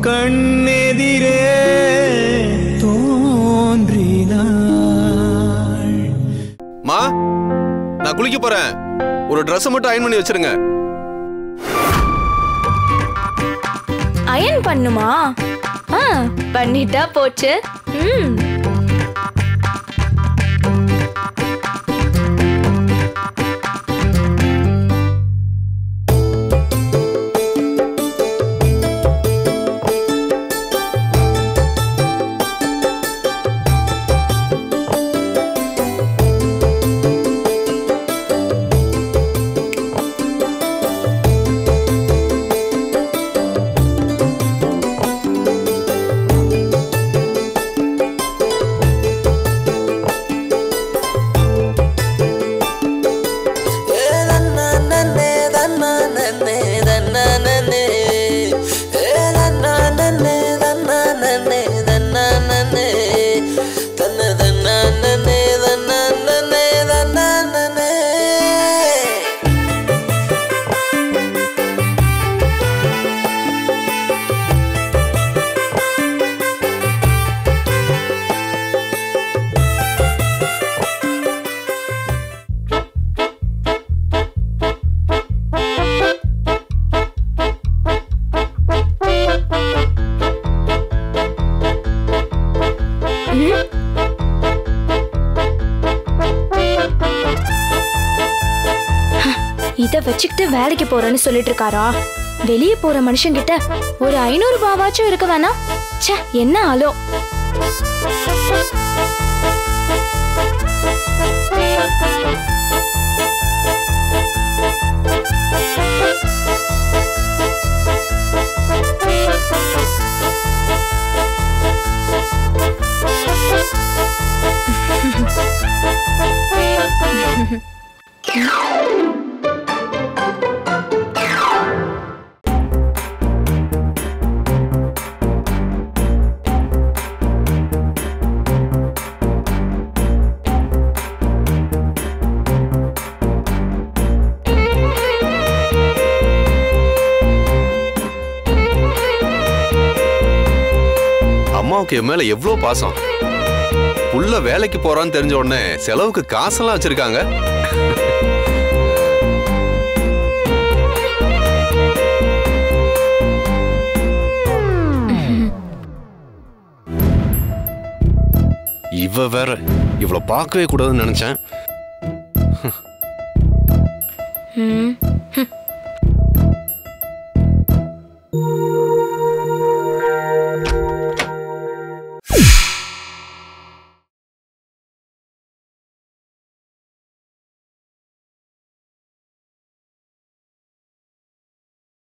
கண்ணெதிரே தோன்றினாள் மா நான் குளிக்க போறேன் ஒரு Dress மட்டும் அயன் பண்ணி வச்சிருங்க அயன் பண்ணுமா ஆ பண்ணிட்டா போச்சு ம் இத வச்சுக்கிட்டு வேலைக்கு போறேன்னு சொல்லிட்டு இருக்காரா வெளியே போற மனுஷங்கிட்ட ஒரு ஐநூறு ரூபாவாச்சும் இருக்க வேணாம் ச்சே என்ன ஆளோ அம்மாவுக்கு என் மேல எவ்வளவு பாசம் புள்ள வேலைக்கு போறான்னு தெரிஞ்ச உடனே செலவுக்கு காசெல்லாம் வச்சிருக்காங்க இவ வேற இவ்வளவு பார்க்கவே கூடாதுன்னு நினைச்சேன் ம்